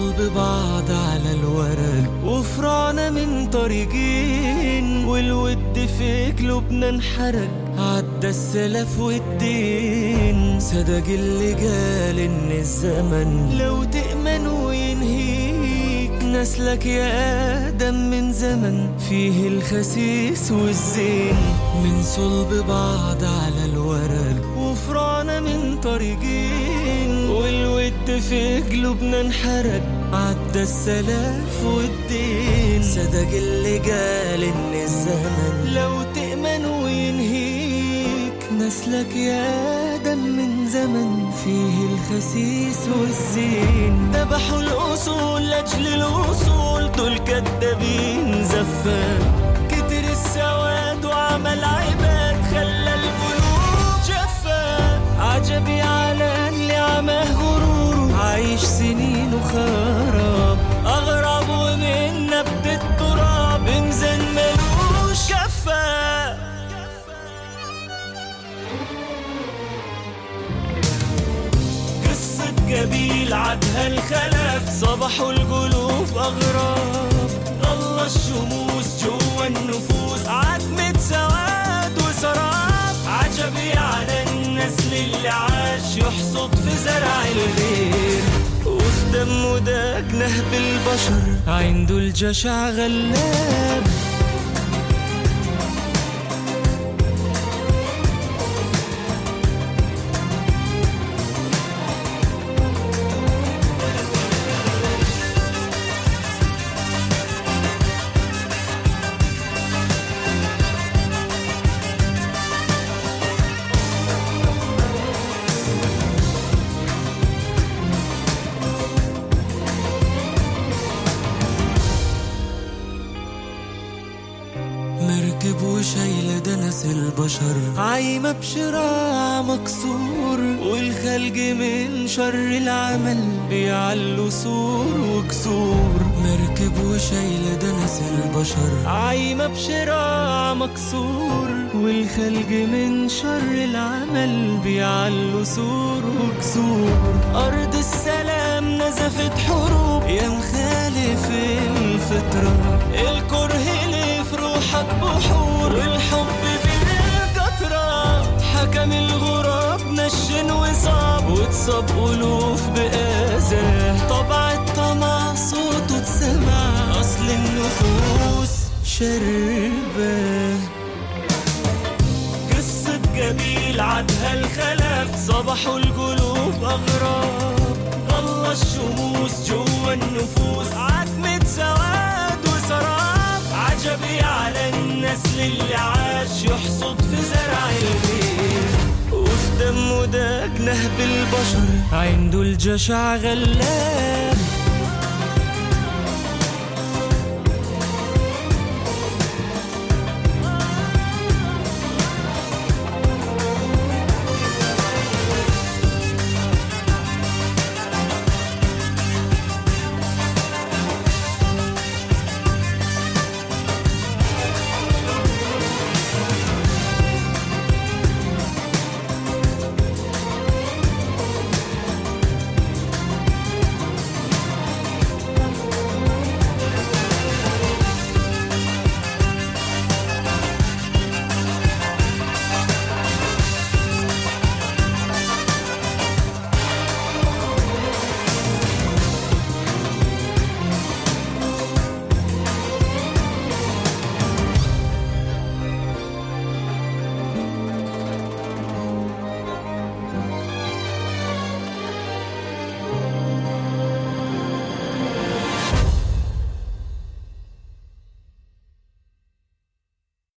صلب بعض على الورق وفرعنا من طريقين والود في قلوبنا انحرق عدى السلف والدين صدق اللي قال ان الزمن لو تأمن وينهيك نسلك يا آدم من زمن فيه الخسيس والزين من صلب بعض على الورق وفرعنا من طريقين والود في قلوبنا انحرق عدى السلف والدين صدق اللي قال ان الزمن لو تأمن وينهيك نسلك يا آدم من زمن فيه الخسيس والزين ذبحوا الأصول لأجل الوصول دول كدابين زفان كتر السواد وعمل عباد خلى القلوب جفا عجبي على اللي عماه غروره عايش سنين وخراب أغرب ومن نبت التراب مزن ملوش كفا قصة قبيل عدها الخلف صبحوا القلوب أغراب ضل الشموس جوا النفوس عتمة سواد وسراب عجبي على النسل اللي عاش يحصد في زرع الغير وفي دمه داق نهب البشر عنده الجشع غلاب مركب وشايلة دنس البشر عايمة بشراع مكسور والخلق من شر العمل بيعلوا سور وكسور مركب وشايلة دنس البشر عايمة بشراع مكسور والخلق من شر العمل بيعلوا سور وكسور أرض السلام نزفت حروب يا مخالف الفطرة الكره ليه في روحك بحور والحب بالقطرة حكم الغراب نشن وصاب واتصاب ألوف بآزاه طبع الطمع صوته اتسمع أصل النفوس شربه قصة قبيل عدها الخلف صبحوا القلوب أغراب ضل الشموس جوا النفوس عتمة سواد وسراب عجبي على النسل اللي عاش يحصد في زرع الغير وفي دمه داق نهب البشر عنده الجشع غلاب